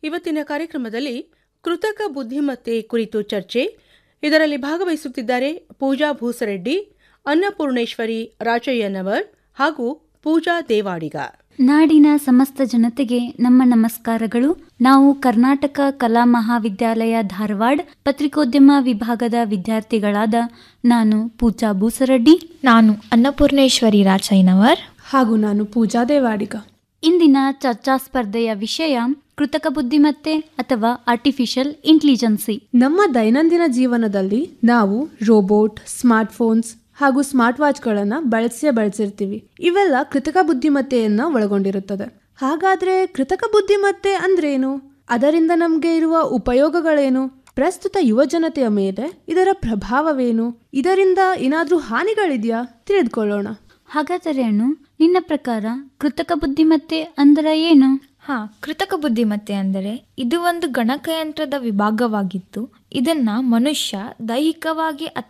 ಇವತ್ತಿನ ಕಾರ್ಯಕ್ರಮದಲ್ಲಿ ಕೃತಕ ಬುದ್ಧಿಮತ್ತೆ ಕುರಿತು ಚರ್ಚೆ ಇದರಲ್ಲಿ ಭಾಗವಹಿಸುತ್ತಿದ್ದಾರೆ ಪೂಜಾ ಭೂಸರೆಡ್ಡಿ ಅನ್ನಪೂರ್ಣೇಶ್ವರಿ ರಾಜಯ್ಯನವರ್ ಹಾಗೂ ಪೂಜಾ ದೇವಾಡಿಗ ನಾಡಿನ ಸಮಸ್ತ ಜನತೆಗೆ ನಮ್ಮ ನಮಸ್ಕಾರಗಳು ನಾವು ಕರ್ನಾಟಕ ಕಲಾ ಮಹಾವಿದ್ಯಾಲಯ ಧಾರವಾಡ ಪತ್ರಿಕೋದ್ಯಮ ವಿಭಾಗದ ವಿದ್ಯಾರ್ಥಿಗಳಾದ ನಾನು ಪೂಜಾ ಬೂಸರಡ್ಡಿ ನಾನು ಅನ್ನಪೂರ್ಣೇಶ್ವರಿ ರಾಚಯ್ಯನವರ್ ಹಾಗೂ ನಾನು ಪೂಜಾ ದೇವಾಡಿಗ ಇಂದಿನ ಚರ್ಚಾ ಸ್ಪರ್ಧೆಯ ವಿಷಯ ಕೃತಕ ಬುದ್ಧಿಮತ್ತೆ ಅಥವಾ ಆರ್ಟಿಫಿಷಿಯಲ್ ಇಂಟೆಲಿಜೆನ್ಸಿ ನಮ್ಮ ದೈನಂದಿನ ಜೀವನದಲ್ಲಿ ನಾವು ರೋಬೋಟ್ ಸ್ಮಾರ್ಟ್ಫೋನ್ಸ್ ಹಾಗೂ ಸ್ಮಾರ್ಟ್ ವಾಚ್ಗಳನ್ನು ಬಳಸಿಯೇ ಬಳಸಿರ್ತೀವಿ ಇವೆಲ್ಲ ಕೃತಕ ಬುದ್ಧಿಮತ್ತೆಯನ್ನ ಒಳಗೊಂಡಿರುತ್ತದೆ ಹಾಗಾದ್ರೆ ಕೃತಕ ಬುದ್ಧಿಮತ್ತೆ ಅಂದ್ರೇನು ಅದರಿಂದ ನಮಗೆ ಇರುವ ಉಪಯೋಗಗಳೇನು ಪ್ರಸ್ತುತ ಯುವಜನತೆಯ ಮೇಲೆ ಇದರ ಪ್ರಭಾವವೇನು ಇದರಿಂದ ಏನಾದ್ರೂ ಹಾನಿಗಳಿದೆಯಾ ತಿಳಿದುಕೊಳ್ಳೋಣ ಹಾಗಾದರೆ ಅಣ್ಣು ನಿನ್ನ ಪ್ರಕಾರ ಕೃತಕ ಬುದ್ಧಿಮತ್ತೆ ಅಂದ್ರೆ ಏನು ಹಾ ಕೃತಕ ಬುದ್ಧಿಮತ್ತೆ ಅಂದರೆ ಇದು ಒಂದು ಗಣಕಯಂತ್ರದ ವಿಭಾಗವಾಗಿದ್ದು ಇದನ್ನ ಮನುಷ್ಯ ದೈಹಿಕವಾಗಿ